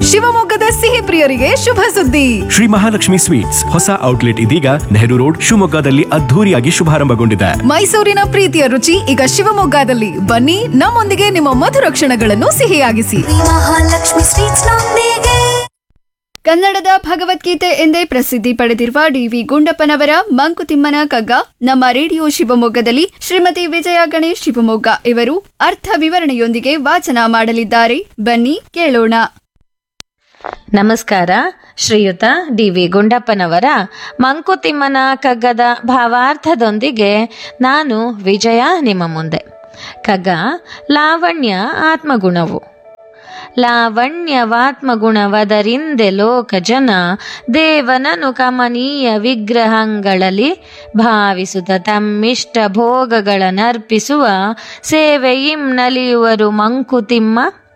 ಶಿವಮೊಗ್ಗದ ಸಿಹಿ ಪ್ರಿಯರಿಗೆ ಶುಭ ಸುದ್ದಿ ಶ್ರೀ ಮಹಾಲಕ್ಷ್ಮಿ ಸ್ವೀಟ್ಸ್ ಹೊಸ ಔಟ್ಲೆಟ್ ಇದೀಗ ನೆಹರು ರೋಡ್ ಶಿವಮೊಗ್ಗದಲ್ಲಿ ಅದ್ಧೂರಿಯಾಗಿ ಶುಭಾರಂಭಗೊಂಡಿದೆ ಮೈಸೂರಿನ ಪ್ರೀತಿಯ ರುಚಿ ಈಗ ಶಿವಮೊಗ್ಗದಲ್ಲಿ ಬನ್ನಿ ನಮ್ಮೊಂದಿಗೆ ನಿಮ್ಮ ಮಧುರ ಕ್ಷಣಗಳನ್ನು ಸಿಹಿಯಾಗಿಸಿ ಮಹಾಲಕ್ಷ್ಮಿ ಸ್ವೀಟ್ಸ್ ನೊಂದಿಗೆ ಕನ್ನಡದ ಭಗವದ್ಗೀತೆ ಎಂದೇ ಪ್ರಸಿದ್ಧಿ ಪಡೆದಿರುವ ಡಿವಿ ಗುಂಡಪ್ಪನವರ ಮಂಕುತಿಮ್ಮನ ಕಗ್ಗ ನಮ್ಮ ರೇಡಿಯೋ ಶಿವಮೊಗ್ಗದಲ್ಲಿ ಶ್ರೀಮತಿ ವಿಜಯ ಗಣೇಶ್ ಶಿವಮೊಗ್ಗ ಇವರು ಅರ್ಥ ವಿವರಣೆಯೊಂದಿಗೆ ವಾಚನ ಮಾಡಲಿದ್ದಾರೆ ಬನ್ನಿ ಕೇಳೋಣ ನಮಸ್ಕಾರ ಶ್ರೀಯುತ ಡಿ ವಿ ಗುಂಡಪ್ಪನವರ ಮಂಕುತಿಮ್ಮನ ಕಗ್ಗದ ಭಾವಾರ್ಥದೊಂದಿಗೆ ನಾನು ವಿಜಯ ನಿಮ್ಮ ಮುಂದೆ ಕಗ್ಗ ಲಾವಣ್ಯ ಆತ್ಮಗುಣವು ಲಾವಣ್ಯವಾತ್ಮಗುಣವದರಿಂದೆ ಲೋಕ ಜನ ದೇವನನು ಕಮನೀಯ ವಿಗ್ರಹಗಳಲ್ಲಿ ಭಾವಿಸುತ್ತ ತಮ್ಮಿಷ್ಟ ಭೋಗಗಳನ್ನರ್ಪಿಸುವ ಸೇವೆಯಿಂ ನಲಿಯುವರು ಮಂಕುತಿಮ್ಮ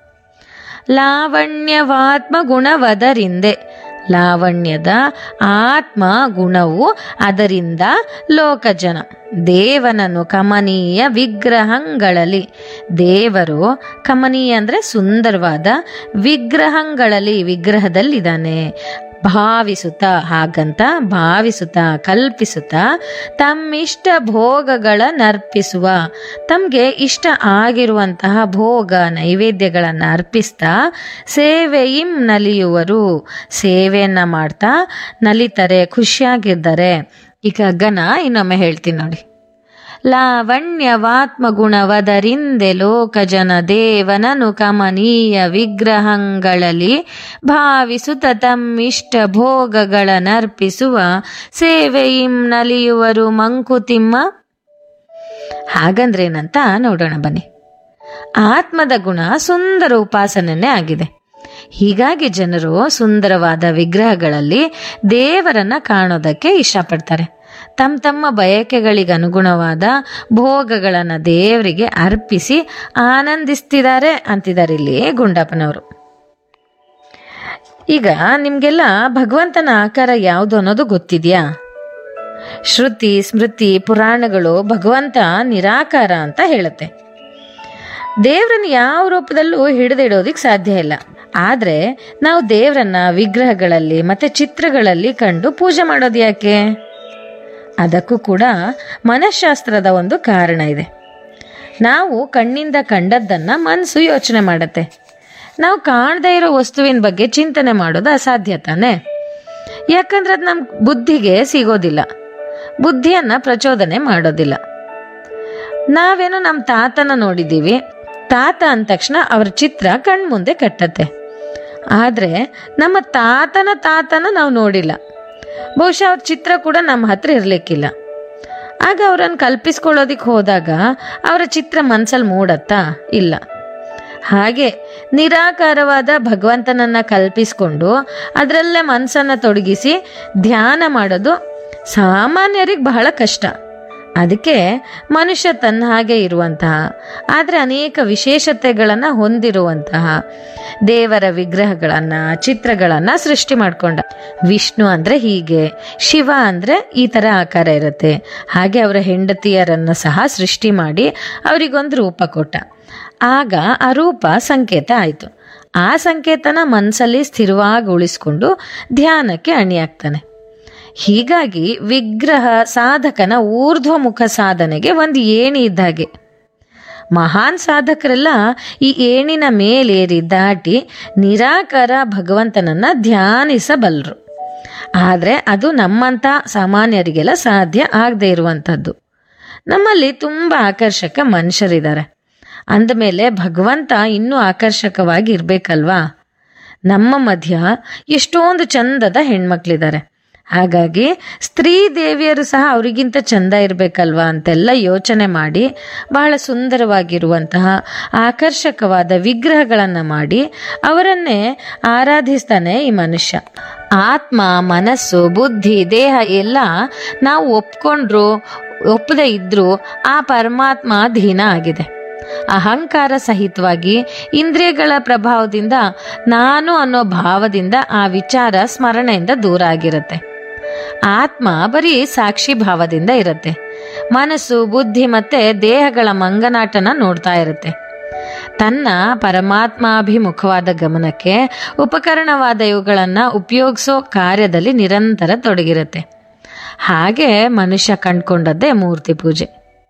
ಲಾವಣ್ಯವಾತ್ಮ ಗುಣವದರಿಂದೆ ಲಾವಣ್ಯದ ಆತ್ಮ ಗುಣವು ಅದರಿಂದ ಲೋಕಜನ ದೇವನನ್ನು ಕಮನೀಯ ವಿಗ್ರಹಗಳಲ್ಲಿ ದೇವರು ಕಮನೀಯ ಅಂದರೆ ಸುಂದರವಾದ ವಿಗ್ರಹಗಳಲ್ಲಿ ವಿಗ್ರಹದಲ್ಲಿದ್ದಾನೆ ಭಾವಿಸುತ್ತಾ ಹಾಗಂತ ಭಾವಿಸುತ್ತಾ ಕಲ್ಪಿಸುತ್ತಾ ತಮ್ಮಿಷ್ಟ ಭೋಗಗಳನ್ನರ್ಪಿಸುವ ತಮಗೆ ಇಷ್ಟ ಆಗಿರುವಂತಹ ಭೋಗ ನೈವೇದ್ಯಗಳನ್ನು ಅರ್ಪಿಸ್ತಾ ಸೇವೆಯಿಂ ನಲಿಯುವರು ಸೇವೆಯನ್ನ ಮಾಡ್ತಾ ನಲಿತಾರೆ ಖುಷಿಯಾಗಿದ್ದಾರೆ ಈ ಕಗ್ಗನ ಇನ್ನೊಮ್ಮೆ ಹೇಳ್ತೀನಿ ನೋಡಿ ಲಾವಣ್ಯವಾತ್ಮಗುಣವದರಿಂದೆ ಲೋಕಜನ ದೇವನನು ಕಮನೀಯ ವಿಗ್ರಹಗಳಲ್ಲಿ ಭಾವಿಸುತ್ತ ತಮ್ಮಿಷ್ಟ ಭೋಗಗಳನ್ನರ್ಪಿಸುವ ಸೇವೆಯಿಂ ನಲಿಯುವರು ಮಂಕುತಿಮ್ಮ ಹಾಗಂದ್ರೇನಂತ ನೋಡೋಣ ಬನ್ನಿ ಆತ್ಮದ ಗುಣ ಸುಂದರ ಉಪಾಸನೆ ಆಗಿದೆ ಹೀಗಾಗಿ ಜನರು ಸುಂದರವಾದ ವಿಗ್ರಹಗಳಲ್ಲಿ ದೇವರನ್ನ ಕಾಣೋದಕ್ಕೆ ಇಷ್ಟಪಡ್ತಾರೆ ತಮ್ಮ ತಮ್ಮ ಬಯಕೆಗಳಿಗೆ ಅನುಗುಣವಾದ ಭೋಗಗಳನ್ನು ದೇವರಿಗೆ ಅರ್ಪಿಸಿ ಆನಂದಿಸ್ತಿದ್ದಾರೆ ಅಂತಿದ್ದಾರೆ ಇಲ್ಲಿ ಗುಂಡಪ್ಪನವರು ಈಗ ನಿಮ್ಗೆಲ್ಲ ಭಗವಂತನ ಆಕಾರ ಯಾವುದು ಅನ್ನೋದು ಗೊತ್ತಿದ್ಯಾ ಶ್ರುತಿ ಸ್ಮೃತಿ ಪುರಾಣಗಳು ಭಗವಂತ ನಿರಾಕಾರ ಅಂತ ಹೇಳುತ್ತೆ ದೇವ್ರನ್ನ ಯಾವ ರೂಪದಲ್ಲೂ ಹಿಡಿದಿಡೋದಿಕ್ ಸಾಧ್ಯ ಇಲ್ಲ ಆದ್ರೆ ನಾವು ದೇವ್ರನ್ನ ವಿಗ್ರಹಗಳಲ್ಲಿ ಮತ್ತೆ ಚಿತ್ರಗಳಲ್ಲಿ ಕಂಡು ಪೂಜೆ ಮಾಡೋದು ಯಾಕೆ ಅದಕ್ಕೂ ಕೂಡ ಮನಃಶಾಸ್ತ್ರದ ಒಂದು ಕಾರಣ ಇದೆ ನಾವು ಕಣ್ಣಿಂದ ಕಂಡದ್ದನ್ನ ಮನಸ್ಸು ಯೋಚನೆ ಮಾಡತ್ತೆ ನಾವು ಕಾಣದೇ ಇರೋ ವಸ್ತುವಿನ ಬಗ್ಗೆ ಚಿಂತನೆ ಮಾಡೋದು ಅಸಾಧ್ಯ ತಾನೆ ಯಾಕಂದ್ರೆ ಅದು ನಮ್ಮ ಬುದ್ಧಿಗೆ ಸಿಗೋದಿಲ್ಲ ಬುದ್ಧಿಯನ್ನ ಪ್ರಚೋದನೆ ಮಾಡೋದಿಲ್ಲ ನಾವೇನೋ ನಮ್ಮ ತಾತನ ನೋಡಿದ್ದೀವಿ ತಾತ ಅಂದ ತಕ್ಷಣ ಅವರ ಚಿತ್ರ ಕಣ್ಮುಂದೆ ಕಟ್ಟತ್ತೆ ಆದ್ರೆ ನಮ್ಮ ತಾತನ ತಾತನ ನಾವು ನೋಡಿಲ್ಲ ಬಹುಶಃ ಅವ್ರ ಚಿತ್ರ ಕೂಡ ನಮ್ಮ ಹತ್ರ ಇರ್ಲಿಕ್ಕಿಲ್ಲ ಆಗ ಅವರನ್ನು ಕಲ್ಪಿಸ್ಕೊಳ್ಳೋದಿಕ್ ಹೋದಾಗ ಅವರ ಚಿತ್ರ ಮನ್ಸಲ್ಲಿ ಮೂಡತ್ತಾ ಇಲ್ಲ ಹಾಗೆ ನಿರಾಕಾರವಾದ ಭಗವಂತನನ್ನ ಕಲ್ಪಿಸ್ಕೊಂಡು ಅದರಲ್ಲೇ ಮನಸ್ಸನ್ನ ತೊಡಗಿಸಿ ಧ್ಯಾನ ಮಾಡೋದು ಸಾಮಾನ್ಯರಿಗೆ ಬಹಳ ಕಷ್ಟ ಅದಕ್ಕೆ ಮನುಷ್ಯ ತನ್ನ ಹಾಗೆ ಇರುವಂತಹ ಆದರೆ ಅನೇಕ ವಿಶೇಷತೆಗಳನ್ನು ಹೊಂದಿರುವಂತಹ ದೇವರ ವಿಗ್ರಹಗಳನ್ನು ಚಿತ್ರಗಳನ್ನು ಸೃಷ್ಟಿ ಮಾಡ್ಕೊಂಡ ವಿಷ್ಣು ಅಂದರೆ ಹೀಗೆ ಶಿವ ಅಂದರೆ ಈ ಥರ ಆಕಾರ ಇರುತ್ತೆ ಹಾಗೆ ಅವರ ಹೆಂಡತಿಯರನ್ನು ಸಹ ಸೃಷ್ಟಿ ಮಾಡಿ ಅವರಿಗೊಂದು ರೂಪ ಕೊಟ್ಟ ಆಗ ಆ ರೂಪ ಸಂಕೇತ ಆಯಿತು ಆ ಸಂಕೇತನ ಮನಸ್ಸಲ್ಲಿ ಸ್ಥಿರವಾಗಿ ಉಳಿಸ್ಕೊಂಡು ಧ್ಯಾನಕ್ಕೆ ಅಣಿಯಾಗ್ತಾನೆ ಹೀಗಾಗಿ ವಿಗ್ರಹ ಸಾಧಕನ ಊರ್ಧ್ವಮುಖ ಸಾಧನೆಗೆ ಒಂದು ಏಣಿ ಇದ್ದ ಹಾಗೆ ಮಹಾನ್ ಸಾಧಕರೆಲ್ಲ ಈ ಏಣಿನ ಮೇಲೇರಿ ದಾಟಿ ನಿರಾಕಾರ ಭಗವಂತನನ್ನ ಧ್ಯಾನಿಸಬಲ್ಲರು ಆದರೆ ಅದು ನಮ್ಮಂಥ ಸಾಮಾನ್ಯರಿಗೆಲ್ಲ ಸಾಧ್ಯ ಆಗದೆ ಇರುವಂಥದ್ದು ನಮ್ಮಲ್ಲಿ ತುಂಬ ಆಕರ್ಷಕ ಮನುಷ್ಯರಿದ್ದಾರೆ ಅಂದಮೇಲೆ ಭಗವಂತ ಇನ್ನೂ ಆಕರ್ಷಕವಾಗಿ ಇರಬೇಕಲ್ವಾ ನಮ್ಮ ಮಧ್ಯ ಎಷ್ಟೊಂದು ಚಂದದ ಹೆಣ್ಮಕ್ಳಿದ್ದಾರೆ ಹಾಗಾಗಿ ಸ್ತ್ರೀ ದೇವಿಯರು ಸಹ ಅವರಿಗಿಂತ ಚಂದ ಇರಬೇಕಲ್ವಾ ಅಂತೆಲ್ಲ ಯೋಚನೆ ಮಾಡಿ ಬಹಳ ಸುಂದರವಾಗಿರುವಂತಹ ಆಕರ್ಷಕವಾದ ವಿಗ್ರಹಗಳನ್ನು ಮಾಡಿ ಅವರನ್ನೇ ಆರಾಧಿಸ್ತಾನೆ ಈ ಮನುಷ್ಯ ಆತ್ಮ ಮನಸ್ಸು ಬುದ್ಧಿ ದೇಹ ಎಲ್ಲ ನಾವು ಒಪ್ಕೊಂಡ್ರು ಒಪ್ಪದೇ ಇದ್ರೂ ಆ ಪರಮಾತ್ಮ ಅಧೀನ ಆಗಿದೆ ಅಹಂಕಾರ ಸಹಿತವಾಗಿ ಇಂದ್ರಿಯಗಳ ಪ್ರಭಾವದಿಂದ ನಾನು ಅನ್ನೋ ಭಾವದಿಂದ ಆ ವಿಚಾರ ಸ್ಮರಣೆಯಿಂದ ದೂರ ಆಗಿರುತ್ತೆ ಆತ್ಮ ಬರೀ ಸಾಕ್ಷಿ ಭಾವದಿಂದ ಇರುತ್ತೆ ಮನಸ್ಸು ಬುದ್ಧಿ ಮತ್ತೆ ದೇಹಗಳ ಮಂಗನಾಟನ ನೋಡ್ತಾ ಇರುತ್ತೆ ತನ್ನ ಪರಮಾತ್ಮಾಭಿಮುಖವಾದ ಗಮನಕ್ಕೆ ಉಪಕರಣವಾದ ಇವುಗಳನ್ನು ಉಪಯೋಗಿಸೋ ಕಾರ್ಯದಲ್ಲಿ ನಿರಂತರ ತೊಡಗಿರುತ್ತೆ ಹಾಗೆ ಮನುಷ್ಯ ಕಂಡ್ಕೊಂಡದ್ದೇ ಮೂರ್ತಿ ಪೂಜೆ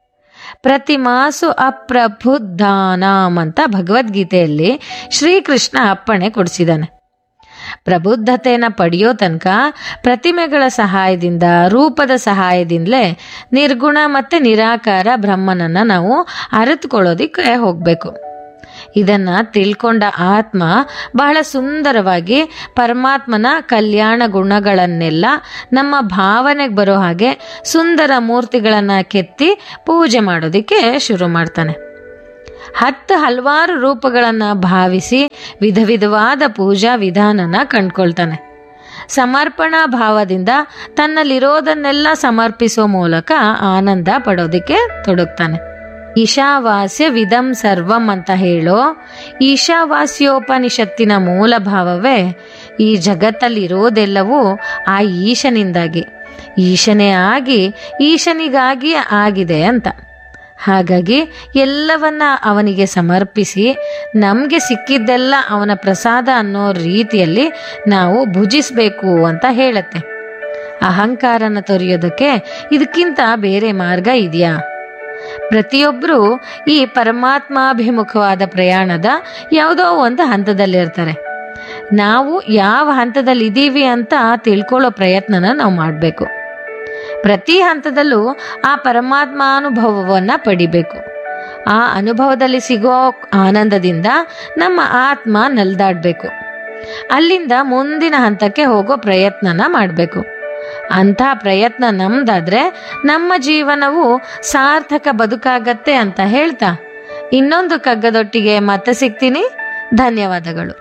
ಪ್ರತಿಮಾಸು ಅಪ್ರಬುದ್ಧಾನಾಮ್ ಅಂತ ಭಗವದ್ಗೀತೆಯಲ್ಲಿ ಶ್ರೀಕೃಷ್ಣ ಅಪ್ಪಣೆ ಕೊಡಿಸಿದ್ದಾನೆ ಪ್ರಬುದ್ಧತೆಯನ್ನು ಪಡೆಯೋ ತನಕ ಪ್ರತಿಮೆಗಳ ಸಹಾಯದಿಂದ ರೂಪದ ಸಹಾಯದಿಂದಲೇ ನಿರ್ಗುಣ ಮತ್ತು ನಿರಾಕಾರ ಬ್ರಹ್ಮನನ್ನು ನಾವು ಅರಿತುಕೊಳ್ಳೋದಕ್ಕೆ ಹೋಗಬೇಕು ಇದನ್ನ ತಿಳ್ಕೊಂಡ ಆತ್ಮ ಬಹಳ ಸುಂದರವಾಗಿ ಪರಮಾತ್ಮನ ಕಲ್ಯಾಣ ಗುಣಗಳನ್ನೆಲ್ಲ ನಮ್ಮ ಭಾವನೆಗೆ ಬರೋ ಹಾಗೆ ಸುಂದರ ಮೂರ್ತಿಗಳನ್ನು ಕೆತ್ತಿ ಪೂಜೆ ಮಾಡೋದಕ್ಕೆ ಶುರು ಮಾಡ್ತಾನೆ ಹತ್ತು ಹಲವಾರು ರೂಪಗಳನ್ನು ಭಾವಿಸಿ ವಿಧ ವಿಧವಾದ ಪೂಜಾ ವಿಧಾನನ ಕಂಡ್ಕೊಳ್ತಾನೆ ಸಮರ್ಪಣಾ ಭಾವದಿಂದ ತನ್ನಲ್ಲಿರೋದನ್ನೆಲ್ಲ ಸಮರ್ಪಿಸೋ ಮೂಲಕ ಆನಂದ ಪಡೋದಕ್ಕೆ ತೊಡಗ್ತಾನೆ ಈಶಾವಾಸ್ಯ ವಿಧಂ ಸರ್ವಂ ಅಂತ ಹೇಳೋ ಈಶಾವಾಸ್ಯೋಪನಿಷತ್ತಿನ ಮೂಲ ಭಾವವೇ ಈ ಜಗತ್ತಲ್ಲಿರೋದೆಲ್ಲವೂ ಆ ಈಶನಿಂದಾಗಿ ಈಶನೇ ಆಗಿ ಈಶನಿಗಾಗಿ ಆಗಿದೆ ಅಂತ ಹಾಗಾಗಿ ಎಲ್ಲವನ್ನ ಅವನಿಗೆ ಸಮರ್ಪಿಸಿ ನಮಗೆ ಸಿಕ್ಕಿದ್ದೆಲ್ಲ ಅವನ ಪ್ರಸಾದ ಅನ್ನೋ ರೀತಿಯಲ್ಲಿ ನಾವು ಭುಜಿಸಬೇಕು ಅಂತ ಹೇಳುತ್ತೆ ಅಹಂಕಾರನ ತೊರೆಯೋದಕ್ಕೆ ಇದಕ್ಕಿಂತ ಬೇರೆ ಮಾರ್ಗ ಇದೆಯಾ ಪ್ರತಿಯೊಬ್ಬರು ಈ ಪರಮಾತ್ಮಾಭಿಮುಖವಾದ ಪ್ರಯಾಣದ ಯಾವುದೋ ಒಂದು ಹಂತದಲ್ಲಿರ್ತಾರೆ ನಾವು ಯಾವ ಹಂತದಲ್ಲಿ ಇದ್ದೀವಿ ಅಂತ ತಿಳ್ಕೊಳ್ಳೋ ಪ್ರಯತ್ನನ ನಾವು ಮಾಡಬೇಕು ಪ್ರತಿ ಹಂತದಲ್ಲೂ ಆ ಪರಮಾತ್ಮಾನುಭವವನ್ನು ಪಡಿಬೇಕು ಆ ಅನುಭವದಲ್ಲಿ ಸಿಗೋ ಆನಂದದಿಂದ ನಮ್ಮ ಆತ್ಮ ನಲ್ದಾಡಬೇಕು ಅಲ್ಲಿಂದ ಮುಂದಿನ ಹಂತಕ್ಕೆ ಹೋಗೋ ಪ್ರಯತ್ನನ ಮಾಡಬೇಕು ಅಂಥ ಪ್ರಯತ್ನ ನಮ್ದಾದ್ರೆ ನಮ್ಮ ಜೀವನವು ಸಾರ್ಥಕ ಬದುಕಾಗತ್ತೆ ಅಂತ ಹೇಳ್ತಾ ಇನ್ನೊಂದು ಕಗ್ಗದೊಟ್ಟಿಗೆ ಮತ್ತೆ ಸಿಗ್ತೀನಿ ಧನ್ಯವಾದಗಳು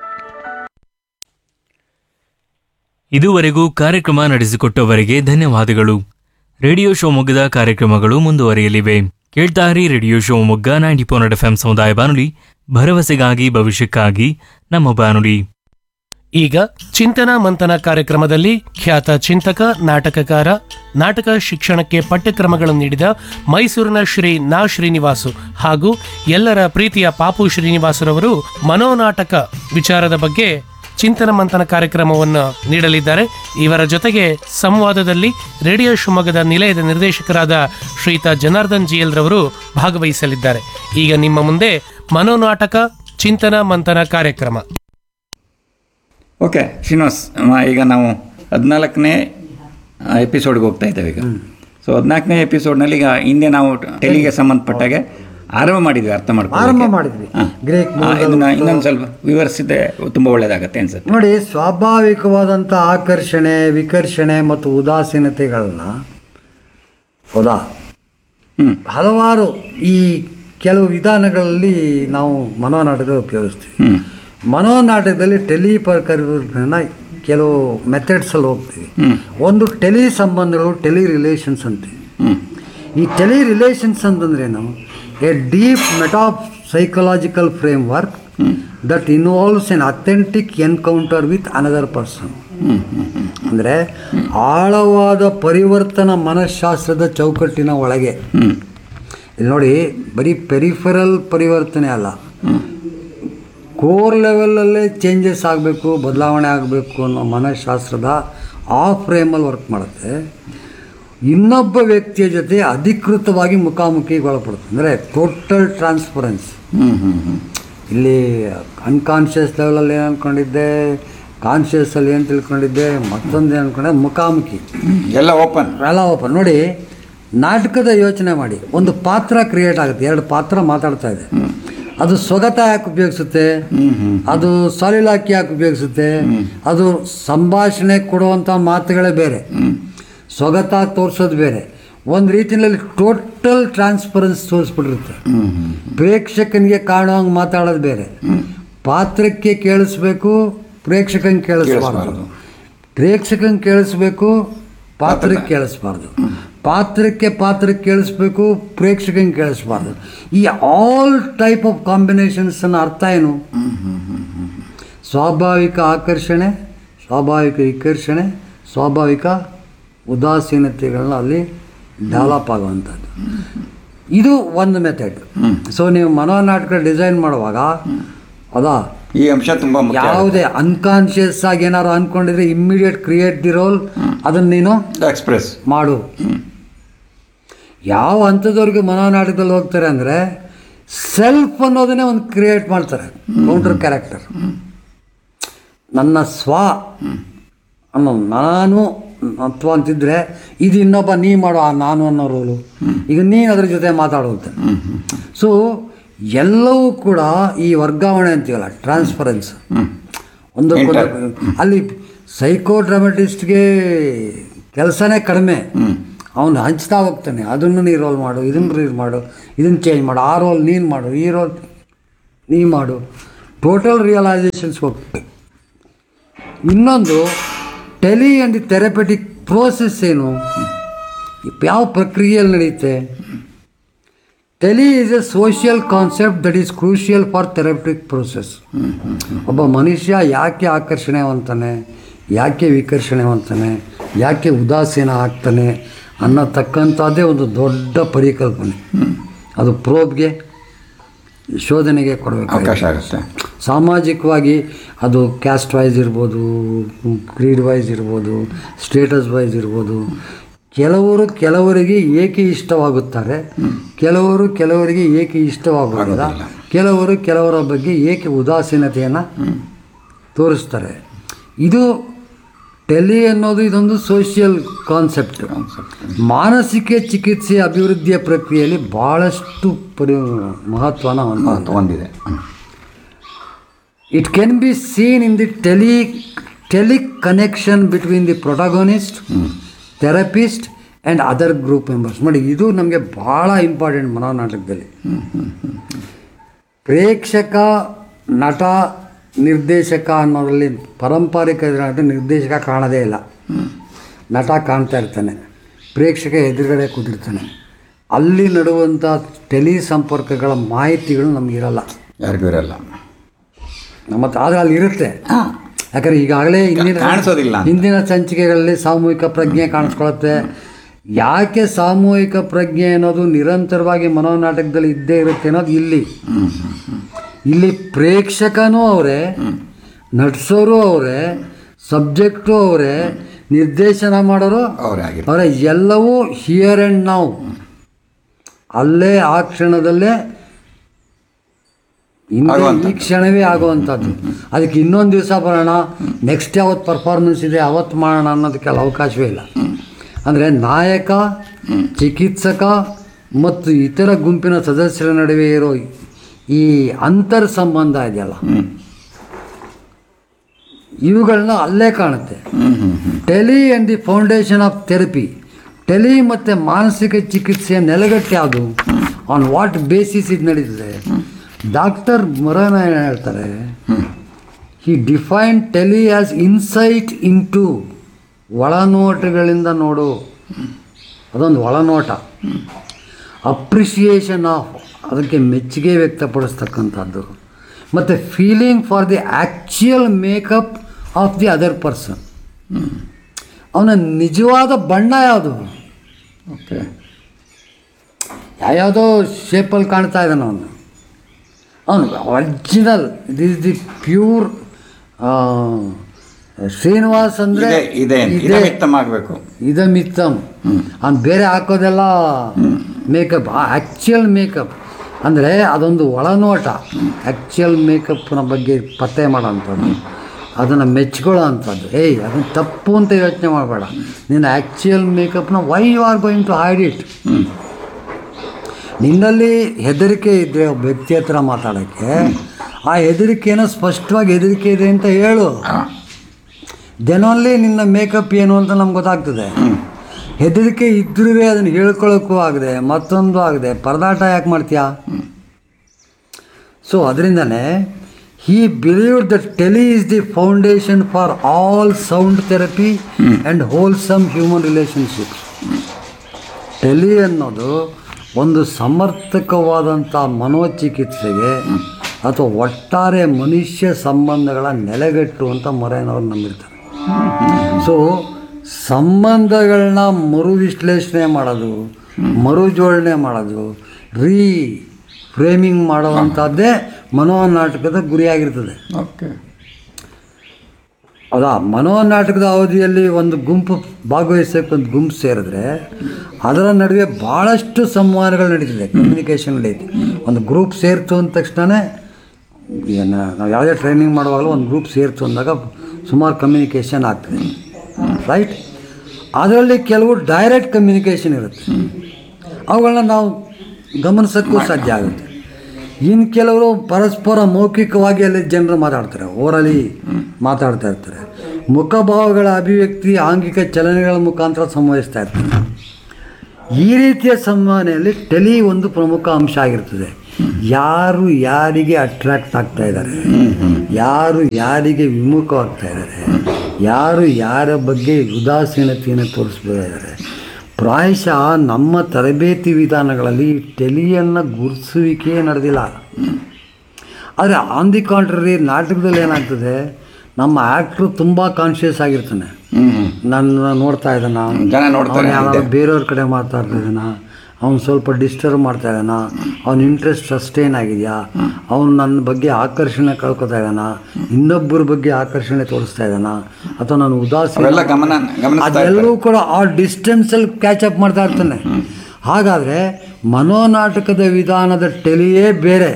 ಇದುವರೆಗೂ ಕಾರ್ಯಕ್ರಮ ನಡೆಸಿಕೊಟ್ಟವರಿಗೆ ಧನ್ಯವಾದಗಳು ರೇಡಿಯೋ ಶಿವಮೊಗ್ಗದ ಕಾರ್ಯಕ್ರಮಗಳು ಮುಂದುವರಿಯಲಿವೆ ಕೇಳ್ತಾರಿ radio Shivamogga ninety four F M ಸಮುದಾಯ ಬಾನುಲಿ ಭರವಸೆಗಾಗಿ ಭವಿಷ್ಯಕ್ಕಾಗಿ ನಮ್ಮ ಬಾನುಲಿ ಈಗ ಚಿಂತನ ಮಂಥನ ಕಾರ್ಯಕ್ರಮದಲ್ಲಿ ಖ್ಯಾತ ಚಿಂತಕ ನಾಟಕಕಾರ ನಾಟಕ ಶಿಕ್ಷಣಕ್ಕೆ ಪಠ್ಯಕ್ರಮಗಳನ್ನು ನೀಡಿದ ಮೈಸೂರಿನ ಶ್ರೀ ನಾ ಶ್ರೀನಿವಾಸು ಹಾಗೂ ಎಲ್ಲರ ಪ್ರೀತಿಯ ಪಾಪು ಶ್ರೀನಿವಾಸರವರು ಮನೋನಾಟಕ ವಿಚಾರದ ಬಗ್ಗೆ ಚಿಂತನ ಮಂಥನ ಕಾರ್ಯಕ್ರಮವನ್ನು ನೀಡಲಿದ್ದಾರೆ ಇವರ ಜೊತೆಗೆ ಸಂವಾದದಲ್ಲಿ ರೇಡಿಯೋ ಶಿವಮೊಗ್ಗದ ನಿಲಯದ ನಿರ್ದೇಶಕರಾದ ಶ್ರೀಯುತ ಜನಾರ್ದನ್ ಜಿಎಲ್ ರವರು ಭಾಗವಹಿಸಲಿದ್ದಾರೆ ಈಗ ನಿಮ್ಮ ಮುಂದೆ ಮನೋನಾಟಕ ಚಿಂತನ ಮಂಥನ ಕಾರ್ಯಕ್ರಮ ಓಕೆ ಶ್ರೀನಿವಾಸ್ ಮ, ಈಗ ನಾವು ಹದಿನಾಲ್ಕನೇ ಎಪಿಸೋಡ್ಗೆ ಹೋಗ್ತಾ ಇದ್ದೇವೆ ಈಗ ಸೊ ಹದಿನಾಲ್ಕನೇ ಎಪಿಸೋಡ್ನಲ್ಲಿ ಈಗ ಹಿಂದೆ ನಾವು ಟೆಲಿಗೆ ಸಂಬಂಧಪಟ್ಟಾಗೆ ಆರಂಭ ಮಾಡಿದ್ವಿ ಅರ್ಥ ಮಾಡ್ಕೊಂಡು ಆರಂಭ ಮಾಡಿದ್ವಿ. ಗ್ರೀಕ್ ಮೂಲದಲ್ಲಿ ಇದನ್ನ ಇನ್ನೊಂದು ಸ್ವಲ್ಪ ವಿವರಿಸಿದ್ರೆ ತುಂಬ ಒಳ್ಳೇದಾಗತ್ತೆ ಅನ್ಸುತ್ತೆ ನೋಡಿ ಸ್ವಾಭಾವಿಕವಾದಂಥ ಆಕರ್ಷಣೆ ವಿಕರ್ಷಣೆ ಮತ್ತು ಉದಾಸೀನತೆಗಳನ್ನ ಹೌದಾ ಹ್ಮ್. ಹಲವಾರು ಈ ಕೆಲವು ವಿಧಾನಗಳಲ್ಲಿ ನಾವು ಮನೋನಾಟಕ ಉಪಯೋಗಿಸ್ತೀವಿ ಹ್ಮ್. ಮನೋನಾಟಕದಲ್ಲಿ ಟೆಲಿಪರ್ಕರ್ನ ಕೆಲವು ಮೆಥಡ್ಸಲ್ಲಿ ಹೋಗ್ತೀವಿ ಹ್ಮ್. ಒಂದು ಟೆಲಿ ಸಂಬಂಧಗಳು ಟೆಲಿ ರಿಲೇಷನ್ಸ್ ಅಂತೀವಿ ಹ್ಮ್. ಈ ಟೆಲಿ ರಿಲೇಷನ್ಸ್ ಅಂತಂದ್ರೇನು a deep meta psychological framework that involves an authentic encounter with another person ಅಂದರೆ ಆಳವಾದ ಪರಿವರ್ತನ ಮನಃಶಾಸ್ತ್ರದ ಚೌಕಟ್ಟಿನ ಒಳಗೆ ಇಲ್ಲಿ ನೋಡಿ ಬರೀ ಪೆರಿಫರಲ್ ಪರಿವರ್ತನೆ ಅಲ್ಲ ಕೋರ್ ಲೆವೆಲಲ್ಲೇ ಚೇಂಜಸ್ ಆಗಬೇಕು ಬದಲಾವಣೆ ಆಗಬೇಕು ಅನ್ನೋ ಮನಃಶಾಸ್ತ್ರದ ಆ ಫ್ರೇಮಲ್ಲಿ ವರ್ಕ್ ಮಾಡುತ್ತೆ ಇನ್ನೊಬ್ಬ ವ್ಯಕ್ತಿಯ ಜೊತೆ ಅಧಿಕೃತವಾಗಿ ಮುಖಾಮುಖಿಗೆ ಒಳಪಡುತ್ತೆ ಅಂದರೆ ಟೋಟಲ್ ಟ್ರಾನ್ಸ್ಪರೆನ್ಸ್ ಹ್ಮ್ ಹ್ಮ್ ಹ್ಮ್ ಇಲ್ಲಿ ಅನ್ಕಾನ್ಷಿಯಸ್ ಲೆವೆಲಲ್ಲಿ ಏನು ಅಂದ್ಕೊಂಡಿದ್ದೆ ಕಾನ್ಷಿಯಸ್ಸಲ್ಲಿ ಏನು ತಿಳ್ಕೊಂಡಿದ್ದೆ ಮತ್ತೊಂದು ಏನು ಅಂದ್ಕೊಂಡೆ ಮುಖಾಮುಖಿ ಎಲ್ಲ ಓಪನ್ ಎಲ್ಲ ಓಪನ್ ನೋಡಿ ನಾಟಕದ ಯೋಚನೆ ಮಾಡಿ ಒಂದು ಪಾತ್ರ ಕ್ರಿಯೇಟ್ ಆಗುತ್ತೆ ಎರಡು ಪಾತ್ರ ಮಾತಾಡ್ತಾ ಇದೆ ಅದು ಸ್ವಗತ ಯಾಕೆ ಉಪಯೋಗಿಸುತ್ತೆ ಅದು ಸಾಲಿಲಾಕಿ ಯಾಕೆ ಉಪಯೋಗಿಸುತ್ತೆ ಅದು ಸಂಭಾಷಣೆ ಕೊಡುವಂಥ ಮಾತುಗಳೇ ಬೇರೆ ಸ್ವಗತ ತೋರಿಸೋದು ಬೇರೆ ಒಂದು ರೀತಿಯಲ್ಲಿ ಟೋಟಲ್ ಟ್ರಾನ್ಸ್ಪರೆನ್ಸ್ ತೋರಿಸ್ಬಿಟ್ಟಿರುತ್ತೆ ಪ್ರೇಕ್ಷಕನಿಗೆ ಕಾಣುವಂಗೆ ಮಾತಾಡೋದು ಬೇರೆ ಪಾತ್ರಕ್ಕೆ ಕೇಳಿಸ್ಬೇಕು ಪ್ರೇಕ್ಷಕಂಗೆ ಕೇಳಿಸ್ಬಾರ್ದು ಪ್ರೇಕ್ಷಕಂಗೆ ಕೇಳಿಸ್ಬೇಕು ಪಾತ್ರಕ್ಕೆ ಕೇಳಿಸ್ಬಾರ್ದು ಪಾತ್ರಕ್ಕೆ ಪಾತ್ರಕ್ಕೆ ಕೇಳಿಸ್ಬೇಕು ಪ್ರೇಕ್ಷಕಂಗೆ ಕೇಳಿಸ್ಬಾರ್ದು ಈ ಆಲ್ ಟೈಪ್ ಆಫ್ ಕಾಂಬಿನೇಷನ್ಸನ್ನು ಅರ್ಥ ಏನು ಸ್ವಾಭಾವಿಕ ಆಕರ್ಷಣೆ ಸ್ವಾಭಾವಿಕ ವಿಕರ್ಷಣೆ ಸ್ವಾಭಾವಿಕ ಉದಾಸೀನತೆಗಳನ್ನ ಅಲ್ಲಿ ಡೆವಲಪ್ ಆಗುವಂಥದ್ದು ಇದು ಒಂದು ಮೆಥಡ್ ಸೊ ನೀವು ಮನೋನಾಟಕ ಡಿಸೈನ್ ಮಾಡುವಾಗ ಅದಾ ಈ ಅಂಶ ತುಂಬ ಮುಖ್ಯ ಯಾವುದೇ ಅನ್ಕಾನ್ಶಿಯಸ್ ಆಗಿ ಏನಾದ್ರು ಅನ್ಕೊಂಡಿದ್ರೆ ಇಮ್ಮಿಡಿಯೇಟ್ ಕ್ರಿಯೇಟ್ ದಿ ರೋಲ್ ಅದನ್ನ ನೀನು ಎಕ್ಸ್ಪ್ರೆಸ್ ಮಾಡು ಯಾವ ಹಂತದವರೆಗೆ ಮನೋನಾಟಕದಲ್ಲಿ ಹೋಗ್ತಾರೆ ಅಂದರೆ ಸೆಲ್ಫ್ ಅನ್ನೋದನ್ನೇ ಒಂದು ಕ್ರಿಯೇಟ್ ಮಾಡ್ತಾರೆ ಕೌಂಟರ್ ಕ್ಯಾರೆಕ್ಟರ್ ನನ್ನ ಸ್ವ ಅನ್ನೋ ನಾನು ಅಥವಾ ಅಂತಿದ್ರೆ ಇದು ಇನ್ನೊಬ್ಬ ನೀ ಮಾಡೋ ಆ ನಾನು ಅನ್ನೋ ರೋಲು ಈಗ ನೀನು ಅದ್ರ ಜೊತೆ ಮಾತಾಡೋದು ಸೊ ಎಲ್ಲವೂ ಕೂಡ ಈ ವರ್ಗಾವಣೆ ಅಂತೀವಲ್ಲ ಟ್ರಾನ್ಸ್ಫರೆನ್ಸ್ ಒಂದಕ್ಕೊಂದು ಅಲ್ಲಿ ಸೈಕೋ ಡ್ರಾಮಟಿಸ್ಟ್ಗೆ ಕೆಲಸನೇ ಕಡಿಮೆ ಅವನು ಹಂಚ್ತಾ ಹೋಗ್ತಾನೆ ಅದನ್ನು ನೀ ರೋಲ್ ಮಾಡು ಇದನ್ನು ರೀಲ್ ಮಾಡು ಇದನ್ನು ಚೇಂಜ್ ಮಾಡು ಆ ರೋಲ್ ನೀನು ಮಾಡು ಈ ರೋಲ್ ನೀ ಮಾಡು ಟೋಟಲ್ ರಿಯಲೈಸೇಷನ್ಸ್ ಹೋಗ್ತದೆ ಇನ್ನೊಂದು ಟೆಲಿ ಆ್ಯಂಡ್ ಥೆರಪೆಟಿಕ್ ಪ್ರೋಸೆಸ್ ಏನು ಯಾವ ಪ್ರಕ್ರಿಯೆಯಲ್ಲಿ ನಡೆಯುತ್ತೆ tele is a social concept that is crucial for therapeutic process ಒಬ್ಬ ಮನುಷ್ಯ ಯಾಕೆ ಆಕರ್ಷಣೆವಂತಾನೆ ಯಾಕೆ ವಿಕರ್ಷಣೆವಂತಾನೆ ಯಾಕೆ ಉದಾಸೀನ ಆಗ್ತಾನೆ ಅನ್ನತಕ್ಕಂಥದ್ದೇ ಒಂದು ದೊಡ್ಡ ಪರಿಕಲ್ಪನೆ ಅದು ಪ್ರೋಬ್ಗೆ ಶೋಧನೆಗೆ ಕೊಡಬೇಕು ಅವಕಾಶ ಆಗುತ್ತೆ ಸಾಮಾಜಿಕವಾಗಿ ಅದು ಕ್ಯಾಸ್ಟ್ ವೈಸ್ ಇರ್ಬೋದು ಕ್ರೀಡ್ ವೈಸ್ ಇರ್ಬೋದು ಸ್ಟೇಟಸ್ ವೈಸ್ ಇರ್ಬೋದು ಕೆಲವರು ಕೆಲವರಿಗೆ ಏಕೆ ಇಷ್ಟವಾಗುತ್ತಾರೆ ಕೆಲವರು ಕೆಲವರಿಗೆ ಏಕೆ ಇಷ್ಟವಾಗುವುದಿಲ್ಲ ಕೆಲವರು ಕೆಲವರ ಬಗ್ಗೆ ಏಕೆ ಉದಾಸೀನತೆಯನ್ನು ತೋರಿಸ್ತಾರೆ ಇದು ಟೆಲಿ ಅನ್ನೋದು ಇದೊಂದು ಸೋಷಿಯಲ್ ಕಾನ್ಸೆಪ್ಟ್ ಮಾನಸಿಕ ಚಿಕಿತ್ಸೆ ಅಭಿವೃದ್ಧಿಯ ಪ್ರಕ್ರಿಯೆಯಲ್ಲಿ ಭಾಳಷ್ಟು ಪರಿ ಮಹತ್ವನ ಹೊಂದಿದೆ ಹೊಂದಿದೆ It can be seen in the tele tele connection between the protagonist, therapist and other group members. ನೋಡಿ ಇದು ನಮಗೆ ಭಾಳ ಇಂಪಾರ್ಟೆಂಟ್ ಮನೋನಾಟಕದಲ್ಲಿ ಪ್ರೇಕ್ಷಕ ನಟ ನಿರ್ದೇಶಕ ಅನ್ನೋದ್ರಲ್ಲಿ ಪಾರಂಪರಿಕ ಇದ್ರಾಗ ನಿರ್ದೇಶಕ ಕಾಣದೇ ಇಲ್ಲ ನಟ ಕಾಣ್ತಾ ಇರ್ತಾನೆ ಪ್ರೇಕ್ಷಕ ಎದುರುಗಡೆ ಕೂತಿರ್ತಾನೆ ಅಲ್ಲಿ ನಡುವಂಥ ಟೆಲಿ ಸಂಪರ್ಕಗಳ ಮಾಹಿತಿಗಳು ನಮಗಿರಲ್ಲ ಯಾರಿಗೂ ಇರಲ್ಲ ಮತ್ತು ಆದರೆ ಅಲ್ಲಿ ಇರುತ್ತೆ ಯಾಕಂದ್ರೆ ಈಗಾಗಲೇ ಹಿಂದಿನ ಕಾಣಿಸೋದಿಲ್ಲ ಅಂತ. ಹಿಂದಿನ ಸಂಚಿಕೆಗಳಲ್ಲಿ ಸಾಮೂಹಿಕ ಪ್ರಜ್ಞೆ ಕಾಣಿಸ್ಕೊಳುತ್ತೆ ಯಾಕೆ ಸಾಮೂಹಿಕ ಪ್ರಜ್ಞೆ ಅನ್ನೋದು ನಿರಂತರವಾಗಿ ಮನೋನಾಟಕದಲ್ಲಿ ಇದ್ದೇ ಇರುತ್ತೆ ಅನ್ನೋದು ಇಲ್ಲಿ ಇಲ್ಲಿ ಪ್ರೇಕ್ಷಕನೂ ಅವರೇ ನಟಿಸೋರು ಅವರೇ ಸಬ್ಜೆಕ್ಟು ಅವರೇ ನಿರ್ದೇಶನ ಮಾಡೋರು ಅವರೇ ಆಗಿರ್ತಾರೆ ಅವರ ಎಲ್ಲವೂ ಹಿಯರ್ ಆ್ಯಂಡ್ ನಾವು ಅಲ್ಲೇ ಆ ಕ್ಷಣದಲ್ಲೇ ಹಿಂದೆ ಈ ಆಗುವಂಥದ್ದು. ಕ್ಷಣವೇ ಆಗುವಂಥದ್ದು ಅದಕ್ಕೆ ಇನ್ನೊಂದು ದಿವಸ ಬರೋಣ ನೆಕ್ಸ್ಟ್ ಯಾವತ್ತು ಪರ್ಫಾರ್ಮೆನ್ಸ್ ಇದೆ ಅವತ್ತು ಮಾಡೋಣ ಅನ್ನೋದಕ್ಕೆಲ್ಲ ಅವಕಾಶವೇ ಇಲ್ಲ ಅಂದರೆ ನಾಯಕ ಚಿಕಿತ್ಸಕ ಮತ್ತು ಇತರ ಗುಂಪಿನ ಸದಸ್ಯರ ನಡುವೆ ಇರೋ ಈ ಅಂತರ್ ಸಂಬಂಧ ಇದೆಯಲ್ಲ ಇವುಗಳನ್ನ ಅಲ್ಲೇ ಕಾಣುತ್ತೆ tele and the foundation of therapy tele ಮತ್ತು ಮಾನಸಿಕ ಚಿಕಿತ್ಸೆಯ ನೆಲೆಗಟ್ಟು ಯಾವುದು ಆನ್ ವಾಟ್ ಬೇಸಿಸ್ ಇದು ನಡೀತದೆ ಡಾಕ್ಟರ್ ಮೊರಾನ ಏನು ಹೇಳ್ತಾರೆ he define tele as insight into ಒಳನೋಟಗಳಿಂದ ನೋಡು ಅದೊಂದು ಒಳನೋಟ ಅಪ್ರಿಷಿಯೇಷನ್ ಆಫ್ ಅದಕ್ಕೆ ಮೆಚ್ಚುಗೆ ವ್ಯಕ್ತಪಡಿಸ್ತಕ್ಕಂಥದ್ದು ಮತ್ತು feeling for the actual makeup of the other person ಅವನ ನಿಜವಾದ ಬಣ್ಣ ಯಾವುದು ಓಕೆ ಯಾವ್ಯಾವುದೋ ಶೇಪಲ್ಲಿ ಕಾಣ್ತಾ ಇದ್ದಾನೆ ಅವನು ಅವನು original this the pure Srinivas ಅಂದರೆ ಇದೆ ಇದೆ ಇದೆ ಮಿತ್ತಮ್ ಆಗಬೇಕು ಇದಮಿತ್ತಮ್ ಅವ್ನು ಬೇರೆ ಹಾಕೋದೆಲ್ಲ ಮೇಕಪ್ ಆ್ಯಕ್ಚುಯಲ್ ಮೇಕಪ್ ಅಂದರೆ ಅದೊಂದು ಒಳನೋಟ ಆ್ಯಕ್ಚುಯಲ್ ಮೇಕಪ್ನ ಬಗ್ಗೆ ಪತ್ತೆ ಮಾಡೋಂಥದ್ದು ಅದನ್ನು ಮೆಚ್ಕೊಳ್ಳೋ ಅಂಥದ್ದು ಏಯ್ ಅದನ್ನು ತಪ್ಪು ಅಂತ ಯೋಚನೆ ಮಾಡಬೇಡ ನೀನು ಆ್ಯಕ್ಚುಯಲ್ ಮೇಕಪ್ನ why you are going to hide it ನಿನ್ನಲ್ಲಿ ಹೆದರಿಕೆ ಇದ್ದರೆ ಒಬ್ಬ ವ್ಯಕ್ತಿ ಹತ್ರ ಮಾತಾಡೋಕ್ಕೆ ಆ ಹೆದರಿಕೆನ ಸ್ಪಷ್ಟವಾಗಿ ಹೆದರಿಕೆ ಇದೆ ಅಂತ ಹೇಳು ದೆನ್ ಓನ್ಲಿ ನಿನ್ನ ಮೇಕಪ್ ಏನು ಅಂತ ನಮ್ಗೆ ಗೊತ್ತಾಗ್ತದೆ ಹೆದರಿಕೆ ಇದ್ರೂ ಅದನ್ನು ಹೇಳ್ಕೊಳ್ಳೋಕ್ಕೂ ಆಗದೆ ಮತ್ತೊಂದು ಆಗದೆ ಪರದಾಟ ಯಾಕೆ ಮಾಡ್ತೀಯಾ ಸೊ ಅದರಿಂದನೇ he believed that tele is the foundation for all sound therapy and wholesome human relationships tele ಅನ್ನೋದು ಒಂದು ಸಮರ್ಥಕವಾದಂಥ ಮನೋಚಿಕಿತ್ಸೆಗೆ ಅಥವಾ ಒಟ್ಟಾರೆ ಮನುಷ್ಯ ಸಂಬಂಧಗಳ ನೆಲೆಗಟ್ಟು ಅಂತ ಮೊರೇನವ್ರು ನಂಬಿರ್ತಾರೆ ಸೊ ಸಂಬಂಧಗಳನ್ನ ಮರು ವಿಶ್ಲೇಷಣೆ ಮಾಡೋದು ಮರು ಜೋಡಣೆ ಮಾಡೋದು ರೀ ಫ್ರೇಮಿಂಗ್ ಮಾಡುವಂಥದ್ದೇ ಮನೋನಾಟಕದ ಗುರಿಯಾಗಿರ್ತದೆ ಓಕೆ ಹೌದಾ ಮನೋನಾಟಕದ ಅವಧಿಯಲ್ಲಿ ಒಂದು ಗುಂಪು ಭಾಗವಹಿಸೋಕೆ ಒಂದು ಗುಂಪು ಸೇರಿದ್ರೆ ಅದರ ನಡುವೆ ಭಾಳಷ್ಟು ಸಂವಹನಗಳು ನಡೀತದೆ ಕಮ್ಯುನಿಕೇಷನ್ ನಡೀತದೆ ಒಂದು ಗ್ರೂಪ್ ಸೇರ್ತು ಅಂದ ತಕ್ಷಣವೇ ಏನು ನಾವು ಯಾವುದೇ ಟ್ರೈನಿಂಗ್ ಮಾಡುವಾಗಲೂ ಒಂದು ಗ್ರೂಪ್ ಸೇರ್ತು ಅಂದಾಗ ಸುಮಾರು ಕಮ್ಯುನಿಕೇಷನ್ ಆಗ್ತದೆ ರೈಟ್ ಅದರಲ್ಲಿ ಕೆಲವು ಡೈರೆಕ್ಟ್ ಕಮ್ಯುನಿಕೇಷನ್ ಇರುತ್ತೆ ಅವುಗಳನ್ನ ನಾವು ಗಮನಿಸೋಕ್ಕೂ ಸಾಧ್ಯ ಆಗುತ್ತೆ ಇನ್ನು ಕೆಲವರು ಪರಸ್ಪರ ಮೌಖಿಕವಾಗಿ ಅಲ್ಲಿ ಜನರು ಮಾತಾಡ್ತಾರೆ ಓರಲಿ ಮಾತಾಡ್ತಾ ಇರ್ತಾರೆ ಮುಖಭಾವಗಳ ಅಭಿವ್ಯಕ್ತಿ ಆಂಗಿಕ ಚಲನೆಗಳ ಮುಖಾಂತರ ಸಂವಹಿಸ್ತಾ ಇರ್ತಾರೆ ಈ ರೀತಿಯ ಸಂವಹನೆಯಲ್ಲಿ ಟೆಲಿ ಒಂದು ಪ್ರಮುಖ ಅಂಶ ಆಗಿರ್ತದೆ ಯಾರು ಯಾರಿಗೆ ಅಟ್ರಾಕ್ಟ್ ಆಗ್ತಾ ಇದ್ದಾರೆ ಯಾರು ಯಾರಿಗೆ ವಿಮುಖವಾಗ್ತಾ ಇದ್ದಾರೆ ಯಾರು ಯಾರ ಬಗ್ಗೆ ಉದಾಸೀನತೆಯನ್ನು ತೋರಿಸ್ಬಿಟ್ಟಿದ್ದಾರೆ ಪ್ರಾಯಶಃ ನಮ್ಮ ತರಬೇತಿ ವಿಧಾನಗಳಲ್ಲಿ ಈ ಟೆಲಿಯನ್ನು ಗುರುತಿಸುವಿಕೆ ನಡೆದಿಲ್ಲ ಆದರೆ ಆನ್ ದಿ ಕಾಂಟ್ರರಿ ನಾಟಕದಲ್ಲಿ ಏನಾಗ್ತದೆ ನಮ್ಮ ಆ್ಯಕ್ಟ್ರು ತುಂಬ ಕಾನ್ಷಿಯಸ್ ಆಗಿರ್ತಾನೆ ನನ್ನ ನೋಡ್ತಾ ಇದ್ದಾನ ಜನ ನೋಡ್ತಾರೆ, ಯಾರು ಇದೆ. ಬೇರೆಯವ್ರ ಕಡೆ ಮಾತಾಡ್ತಾ ಇದ್ದಾನ ಅವ್ನು ಸ್ವಲ್ಪ ಡಿಸ್ಟರ್ಬ್ ಮಾಡ್ತಾ ಇದ್ದಾನ ಅವ್ನ ಇಂಟ್ರೆಸ್ಟ್ ಸಸ್ಟೈನ್ ಆಗಿದೆಯಾ ಅವ್ನು ನನ್ನ ಬಗ್ಗೆ ಆಕರ್ಷಣೆ ಕಳ್ಕೊತಾ ಇದ್ದಾನ ಇನ್ನೊಬ್ಬರ ಬಗ್ಗೆ ಆಕರ್ಷಣೆ ತೋರಿಸ್ತಾ ಇದ್ದಾನ ಅಥವಾ ನಾನು ಉದಾಸೀನ ಅವೆಲ್ಲ ಗಮನ ಗಮನಿಸ್ತಾ ಅದೆಲ್ಲವೂ ಕೂಡ ಆ ಡಿಸ್ಟೆನ್ಸಲ್ಲಿ ಕ್ಯಾಚ್ ಅಪ್ ಮಾಡ್ತಾ ಇರ್ತಾನೆ ಹಾಗಾದರೆ ಮನೋನಾಟಕದ ವಿಧಾನದ ಟೆಲಿಯೇ ಬೇರೆ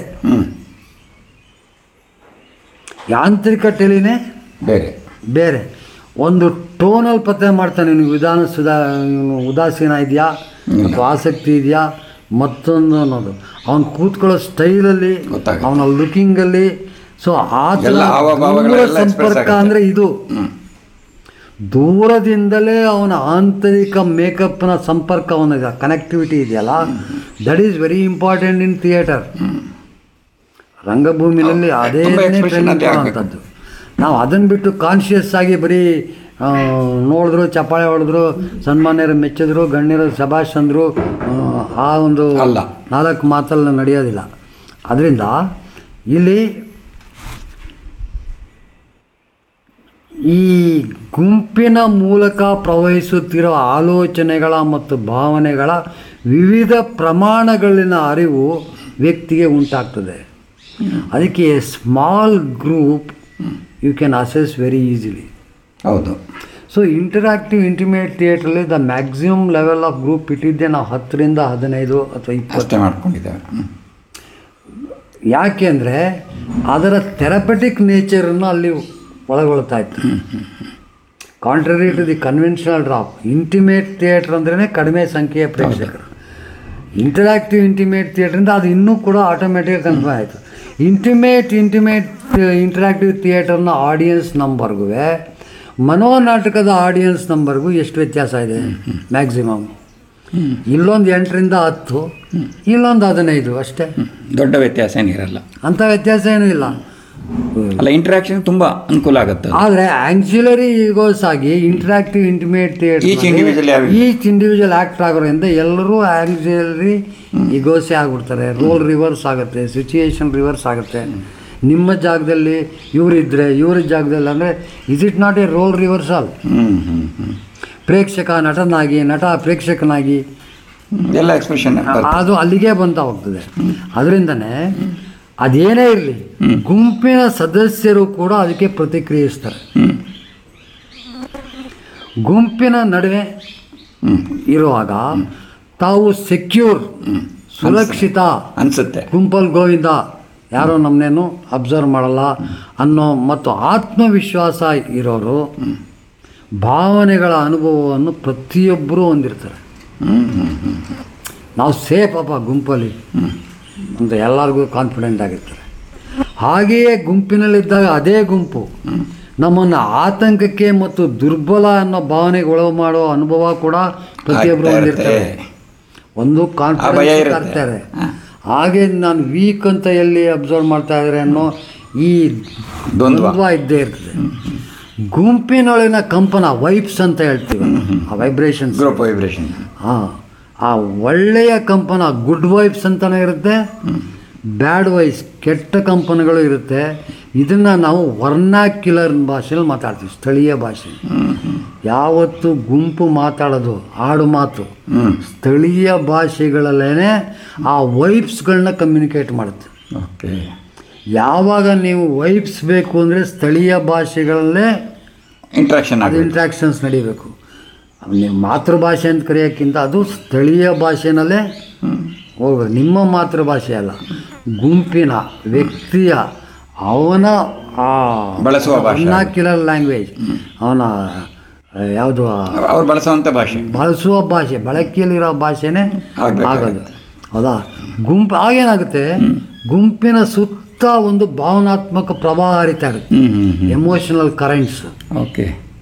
ಯಾಂತ್ರಿಕ ಟೆಲಿನೇ ಬೇರೆ ಬೇರೆ ಒಂದು ಟೋನಲ್ಲಿ ಪತ್ತೆ ಮಾಡ್ತಾನೆ ನೀವು ವಿಧಾನ ಸುಧಾ ಇವ್ನು ಉದಾಸೀನ ಇದೆಯಾ ಅಥವಾ ಆಸಕ್ತಿ ಇದೆಯಾ ಮತ್ತೊಂದು ಅನ್ನೋದು ಅವನು ಕೂತ್ಕೊಳ್ಳೋ ಸ್ಟೈಲಲ್ಲಿ ಗೊತ್ತಾಗುತ್ತೆ. ಅವನ ಲುಕಿಂಗಲ್ಲಿ ಸೊ ಆ ಥರ ಎಲ್ಲ ಹಾವಭಾವಗಳೆಲ್ಲ ದೂರ express ಸಂಪರ್ಕ ಆಗುತ್ತೆ. ಅಂದರೆ ಇದು ದೂರದಿಂದಲೇ ಅವನ ಆಂತರಿಕ ಮೇಕಪ್ನ ಸಂಪರ್ಕ ಅವನ ಕನೆಕ್ಟಿವಿಟಿ ಇದೆಯಲ್ಲ that is very important in theatre ರಂಗಭೂಮಿನಲ್ಲಿ ಅದೇ ತುಂಬ expression ಟ್ರೈನಿಂಗ್ ಅದೇ ಆಗ್ಬೇಕು. ಕೊಡುವಂಥದ್ದು ನಾವು ಅದನ್ನು ಬಿಟ್ಟು ಕಾನ್ಷಿಯಸ್ ಆಗಿ ಬರೀ ಆ, ನೋಡಿದ್ರು ಚಪ್ಪಾಳೆ ಹೊಡೆದ್ರು ಸನ್ಮಾನ್ಯರು ಮೆಚ್ಚಿದ್ರು ಗಣ್ಯರು ಶಬಾಷ್ ಅಂದರು ಆ ಒಂದು ಅಲ್ಲ. ನಾಲ್ಕು ಮಾತಲ್ಲಿ ನಡೆಯೋದಿಲ್ಲ ಅದರಿಂದ ಇಲ್ಲಿ ಈ ಗುಂಪಿನ ಮೂಲಕ ಪ್ರವಹಿಸುತ್ತಿರೋ ಆಲೋಚನೆಗಳ ಮತ್ತು ಭಾವನೆಗಳ ವಿವಿಧ ಪ್ರಮಾಣಗಳಿನ ಅರಿವು ವ್ಯಕ್ತಿಗೆ ಉಂಟಾಗ್ತದೆ ಅದಕ್ಕೆ small group you can assess very easily ಹೌದು ಸೊ ಇಂಟರಾಕ್ಟಿವ್ ಇಂಟಿಮೇಟ್ ಥಿಯೇಟ್ರಲ್ಲಿ the maximum level of group ಇಟ್ಟಿದ್ದೆ ನಾವು ಹತ್ತರಿಂದ ಹದಿನೈದು ಅಥವಾ ಇಪ್ಪತ್ತು ಅಷ್ಟೇ ಮಾಡ್ಕೊಂಡಿದ್ದೇವೆ ಹ್ಮ್. ಯಾಕೆ ಅಂದರೆ ಅದರ ಥೆರಪಟಿಕ್ ನೇಚರನ್ನು ಅಲ್ಲಿ ಒಳಗೊಳ್ತಾ ಇತ್ತು contrary to the conventional drop intimate theatre ಅಂದ್ರೇ ಕಡಿಮೆ ಸಂಖ್ಯೆಯ ಪ್ರೇಕ್ಷಕರು ಇಂಟರಾಕ್ಟಿವ್ ಇಂಟಿಮೇಟ್ ಥಿಯೇಟ್ರಿಂದ ಅದು ಇನ್ನೂ ಕೂಡ ಆಟೋಮೆಟಿಕ್ ಕನ್ಫರ್ಮ್ ಆಯಿತು ಇಂಟಿಮೇಟ್ ಇಂಟಿಮೇಟ್ ಇಂಟರಾಕ್ಟಿವ್ ಥಿಯೇಟರ್ನ ಆಡಿಯನ್ಸ್ ನಂಬರ್ಗೂ ಮನೋನಾಟಕದ ಆಡಿಯನ್ಸ್ ನಂಬರ್ಗೂ ಎಷ್ಟು ವ್ಯತ್ಯಾಸ ಇದೆ ಮ್ಯಾಕ್ಸಿಮಮ್ ಇಲ್ಲೊಂದು ಎಂಟರಿಂದ ಹತ್ತು ಇಲ್ಲೊಂದು ಹದಿನೈದು ಅಷ್ಟೇ ದೊಡ್ಡ ವ್ಯತ್ಯಾಸ ಏನಿರಲ್ಲ ಅಂಥ ವ್ಯತ್ಯಾಸ ಏನೂ ಇಲ್ಲ ಅಲ್ಲ ಇಂಟ್ರಾಕ್ಷನ್ ತುಂಬಾ ಅನುಕೂಲ ಆಗುತ್ತೆ ಅದು. ಆದರೆ ಆಂಕ್ಸಿಲರಿ ಈಗೋಸ್ ಆಗಿ ಇಂಟರಾಕ್ಟಿವ್ ಇಂಟಿಮೇಟ್ Each individual ಯಾವ- ಈಚ್ ಇಂಡಿವಿಜುವಲ್ ಆ್ಯಕ್ಟ್ ಆಗೋದ್ರಿಂದ ಎಲ್ಲರೂ ಆಂಕ್ಸಿಲರಿ ಈಗೋಸೇ ಆಗ್ಬಿಡ್ತಾರೆ ರೋಲ್ ರಿವರ್ಸ್ ಆಗುತ್ತೆ ಸಿಚುಯೇಷನ್ ರಿವರ್ಸ್ ಆಗುತ್ತೆ ನಿಮ್ಮ ಜಾಗದಲ್ಲಿ ಇವರಿದ್ದರೆ ಇವ್ರ ಜಾಗದಲ್ಲಿ ಅಂದರೆ is it not a role reversal hmm hmm hmm ಪ್ರೇಕ್ಷಕ ನಟನಾಗಿ ನಟ ಪ್ರೇಕ್ಷಕನಾಗಿ ಎಲ್ಲ ಎಕ್ಸ್ಪ್ರೆಷನ್ ಅದು ಅಲ್ಲಿಗೆ ಬಂತ ಹೋಗ್ತದೆ ಅದರಿಂದನೇ ಅದೇನೇ ಇರಲಿ ಗುಂಪಿನ ಸದಸ್ಯರು ಕೂಡ ಅದಕ್ಕೆ ಪ್ರತಿಕ್ರಿಯಿಸ್ತಾರೆ ಗುಂಪಿನ ನಡುವೆ ಇರುವಾಗ ತಾವು ಸೆಕ್ಯೂರ್ ಸುರಕ್ಷಿತ ಅನ್ಸುತ್ತೆ ಗುಂಪಲ್ ಗೋವಿಂದ ಯಾರೋ ನಮ್ಮನ್ನೇನು ಅಬ್ಸರ್ವ್ ಮಾಡಲ್ಲ ಅನ್ನೋ ಮತ್ತು ಆತ್ಮವಿಶ್ವಾಸ ಇರೋರು ಭಾವನೆಗಳ ಅನುಭವವನ್ನು ಪ್ರತಿಯೊಬ್ಬರೂ ಹೊಂದಿರ್ತಾರೆ ನಾವು ಸೇಫ್ ಅಪ್ಪ ಗುಂಪಲ್ಲಿ ಅಂತ ಎಲ್ಲರಿಗೂ ಕಾನ್ಫಿಡೆಂಟ್ ಆಗಿರ್ತಾರೆ ಹಾಗೆಯೇ ಗುಂಪಿನಲ್ಲಿದ್ದಾಗ ಅದೇ ಗುಂಪು ನಮ್ಮನ್ನು ಆತಂಕಕ್ಕೆ ಮತ್ತು ದುರ್ಬಲ ಅನ್ನೋ ಭಾವನೆಗೆ ಒಳವು ಮಾಡೋ ಅನುಭವ ಕೂಡ ಪ್ರತಿಯೊಬ್ಬರು ಆಗ್ತಾ ಹೊಂದಿರ್ತಾರೆ ಇರುತ್ತೆ. ಒಂದು ಭಯ ಕಾನ್ಫಿಡೆನ್ಸ್ ಇರುತ್ತೆ. ತರ್ತಾರೆ ಹಾಗೆ ನಾನು ವೀಕ್ ಅಂತ ಎಲ್ಲಿ ಅಬ್ಸರ್ವ್ ಮಾಡ್ತಾ ಇದ್ದಾರೆ ಅನ್ನೋ ಈ ದ್ವಂದ್ವ. ದ್ವಂದ್ವ ಇದ್ದೇ ಇರ್ತದೆ ಗುಂಪಿನೊಳಗಿನ ಕಂಪನ ವೈಬ್ಸ್ ಅಂತ ಹೇಳ್ತೀವಿ ಆ ವೈಬ್ರೇಷನ್ಸ್ ಗ್ರೂಪ್ ವೈಬ್ರೇಷನ್ ಹಾಂ ಆ ಒಳ್ಳೆಯ ಕಂಪನ ಗುಡ್ ವೈಬ್ಸ್ ಅಂತಲೇ ಇರುತ್ತೆ ಬ್ಯಾಡ್ ವೈಬ್ಸ್ ಕೆಟ್ಟ ಕಂಪನಗಳು ಇರುತ್ತೆ ಇದನ್ನು ನಾವು ವರ್ನಾಕ್ಯುಲರ್ ಭಾಷೆಯಲ್ಲಿ ಮಾತಾಡ್ತೀವಿ ಸ್ಥಳೀಯ ಭಾಷೆ ಯಾವತ್ತು ಗುಂಪು ಮಾತಾಡೋದು ಆಡು ಮಾತು ಹ್ಮ್ ಸ್ಥಳೀಯ ಭಾಷೆಗಳಲ್ಲೇ ಆ ವೈಬ್ಸ್ಗಳನ್ನ ಕಮ್ಯುನಿಕೇಟ್ ಮಾಡುತ್ತೆ ಓಕೆ ಯಾವಾಗ ನೀವು ವೈಬ್ಸ್ ಬೇಕು ಅಂದರೆ ಸ್ಥಳೀಯ ಭಾಷೆಗಳಲ್ಲೇ ಇಂಟ್ರಾಕ್ಷನ್ ಅದು ಆಗುತ್ತೆ ಇಂಟ್ರಾಕ್ಷನ್ಸ್ ನಡಿಬೇಕು ನೀವು ಮಾತೃಭಾಷೆ ಅಂತ ಕರೆಯೋಕ್ಕಿಂತ ಅದು ಸ್ಥಳೀಯ ಭಾಷೆನಲ್ಲೇ ಹೋಗ್ಬೇಕು ನಿಮ್ಮ ಮಾತೃಭಾಷೆ ಅಲ್ಲ ಗುಂಪಿನ ವ್ಯಕ್ತಿಯ ಅವನ ಬಳಸುವ ಭಾಷೆ. ವರ್ನಾಕ್ಯುಲರ್ ಲ್ಯಾಂಗ್ವೇಜ್ ಅವನ ಯಾವುದು ಅವ್ರು ಬಳಸುವಂಥ ಭಾಷೆ ಬಳಸುವ ಭಾಷೆ ಬಳಕೆಯಲ್ಲಿರೋ ಭಾಷೆನೇ ಆಗ್ಬೇಕಾಗುತ್ತೆ. ಆಗೋದು ಹೌದಾ ಗುಂಪು ಆಗೇನಾಗುತ್ತೆ ಗುಂಪಿನ ಸುತ್ತ ಒಂದು ಭಾವನಾತ್ಮಕ ಪ್ರವಾಹ ಹರಿತಾ ಇರುತ್ತೆ hmm hmm hmm emotional currents okay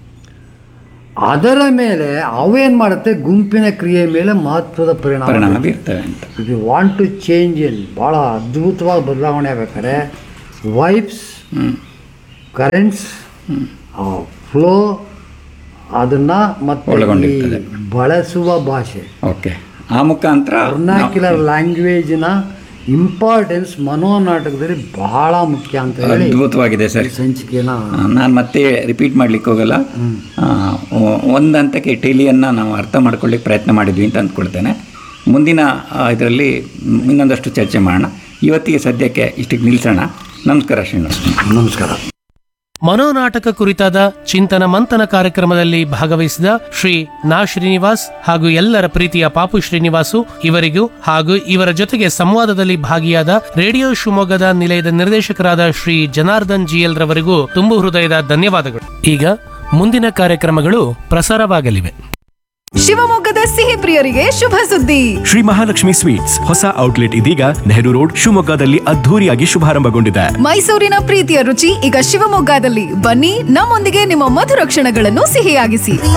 ಅದರ ಮೇಲೆ ಅವೇನು ಮಾಡುತ್ತೆ ಗುಂಪಿನ ಕ್ರಿಯೆ ಮೇಲೆ ಮಹತ್ವದ ಪರಿಣಾಮ ಪರಿಣಾಮ ಬೀರ್ತವೆ ಅಂತ if you want to change in ಭಾಳ ಅದ್ಭುತವಾಗಿ ಬದಲಾವಣೆ ಆಗ್ಬೇಕಾದ್ರೆ ವೈಬ್ಸ್ ಕರೆಂಟ್ಸ್ ಫ್ಲೋ ಅದನ್ನು ಮತ್ತೆ ಈ ಒಳಗೊಂಡಿರ್ತದೆ. ಬಳಸುವ ಭಾಷೆ ಓಕೆ ಆ ಮುಖಾಂತರ ವರ್ನಾಕ್ಯುಲರ್ ಲ್ಯಾಂಗ್ವೇಜ್ನ ಇಂಪಾರ್ಟೆನ್ಸ್ ಮನೋನಾಟಕದಲ್ಲಿ ಬಹಳ ಮುಖ್ಯ ಅಂತ ಹೇಳಿ ಅದ್ಭುತವಾಗಿದೆ ಸರ್ ಈ ಸಂಚಿಕೆನ ನಾನು ಮತ್ತೆ ರಿಪೀಟ್ ಮಾಡ್ಲಿಕ್ಕೆ ಹೋಗಲ್ಲ ಆ, ಒ- ಒಂದು ಹಂತಕ್ಕೆ ಟೆಲಿಯನ್ನು ನಾವು ಅರ್ಥ ಮಾಡ್ಕೊಳ್ಳಿಕ್ಕೆ ಪ್ರಯತ್ನ ಮಾಡಿದ್ವಿ ಅಂತ ಅಂದ್ಕೊಳ್ತೇನೆ ಮುಂದಿನ ಇದರಲ್ಲಿ ಇನ್ನೊಂದಷ್ಟು ಚರ್ಚೆ ಮಾಡೋಣ ಇವತ್ತಿಗೆ ಸದ್ಯಕ್ಕೆ ಇಷ್ಟಕ್ಕೆ ನಿಲ್ಲಿಸೋಣ ನಮಸ್ಕಾರ ಶ್ರೀನಿವಾಸ್ ನಮಸ್ಕಾರ ಮನೋನಾಟಕ ಕುರಿತಾದ ಚಿಂತನ ಮಂಥನ ಕಾರ್ಯಕ್ರಮದಲ್ಲಿ ಭಾಗವಹಿಸಿದ ಶ್ರೀ ನಾ ಶ್ರೀನಿವಾಸ್ ಹಾಗೂ ಎಲ್ಲರ ಪ್ರೀತಿಯ ಪಾಪು ಶ್ರೀನಿವಾಸು ಇವರಿಗೂ ಹಾಗೂ ಇವರ ಜೊತೆಗೆ ಸಂವಾದದಲ್ಲಿ ಭಾಗಿಯಾದ ರೇಡಿಯೋ ಶಿವಮೊಗ್ಗದ ನಿಲಯದ ನಿರ್ದೇಶಕರಾದ ಶ್ರೀ ಜನಾರ್ದನ್ ಜಿಎಲ್ ರವರಿಗೂ ತುಂಬು ಹೃದಯದ ಧನ್ಯವಾದಗಳು ಈಗ ಮುಂದಿನ ಕಾರ್ಯಕ್ರಮಗಳು ಪ್ರಸಾರವಾಗಲಿವೆ ಶಿವಮೊಗ್ಗದ ಸಿಹಿ ಪ್ರಿಯರಿಗೆ ಶುಭ ಸುದ್ದಿ ಶ್ರೀ ಮಹಾಲಕ್ಷ್ಮಿ ಸ್ವೀಟ್ಸ್ ಹೊಸ ಔಟ್ಲೆಟ್ ಇದೀಗ ನೆಹರು ರೋಡ್ ಶಿವಮೊಗ್ಗದಲ್ಲಿ ಅದ್ಧೂರಿಯಾಗಿ ಶುಭಾರಂಭಗೊಂಡಿದೆ ಮೈಸೂರಿನ ಪ್ರೀತಿಯ ರುಚಿ ಈಗ ಶಿವಮೊಗ್ಗದಲ್ಲಿ ಬನ್ನಿ ನಮ್ಮೊಂದಿಗೆ ನಿಮ್ಮ ಮಧುರ ಕ್ಷಣಗಳನ್ನು ಸಿಹಿಯಾಗಿಸಿ